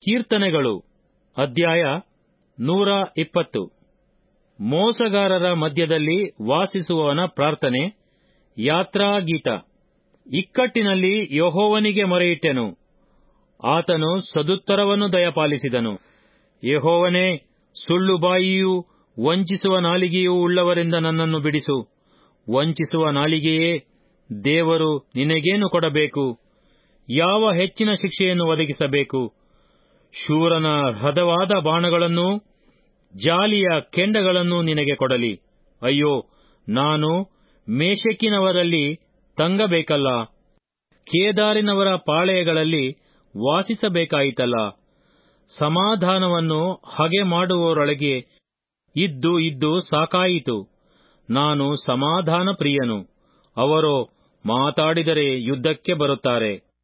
ಕೀರ್ತನೆಗಳು ಅಧ್ಯಾಯ ನೂರ ಇಪ್ಪತ್ತು ಮೋಸಗಾರರ ಮಧ್ಯದಲ್ಲಿ ವಾಸಿಸುವವನ ಪ್ರಾರ್ಥನೆ ಯಾತ್ರಾಗೀತ ಇಕ್ಕಟ್ಟಿನಲ್ಲಿ ಯಹೋವನಿಗೆ ಮೊರೆಯಿಟ್ಟೆನು ಆತನು ಸದುತ್ತರವನ್ನು ದಯಪಾಲಿಸಿದನು ಯಹೋವನೇ ಸುಳ್ಳು ಬಾಯಿಯೂ ವಂಚಿಸುವ ನಾಲಿಗೆಯೂ ಉಳ್ಳವರಿಂದ ನನ್ನನ್ನು ಬಿಡಿಸು ವಂಚಿಸುವ ನಾಲಿಗೆಯೇ ದೇವರು ನಿನಗೇನು ಕೊಡಬೇಕು ಯಾವ ಹೆಚ್ಚಿನ ಶಿಕ್ಷೆಯನ್ನು ಒದಗಿಸಬೇಕು ಶೂರನ ಹದವಾದ ಬಾಣಗಳನ್ನೂ ಜಾಲಿಯ ಕೆಂಡಗಳನ್ನೂ ನಿನಗೆ ಕೊಡಲಿ ಅಯ್ಯೋ ನಾನು ಮೇಷೆಕಿನವರಲ್ಲಿ ತಂಗಬೇಕಲ್ಲ ಕೇದಾರಿನವರ ಪಾಳೆಯಗಳಲ್ಲಿ ವಾಸಿಸಬೇಕಾಯಿತಲ್ಲ ಸಮಾಧಾನವನ್ನು ಹಗೆ ಮಾಡುವವರೊಳಗೆ ಇದ್ದು ಇದ್ದು ಸಾಕಾಯಿತು ನಾನು ಸಮಾಧಾನ ಪ್ರಿಯನು ಅವರೋ ಮಾತಾಡಿದರೆ ಯುದ್ಧಕ್ಕೆ ಬರುತ್ತಾರೆ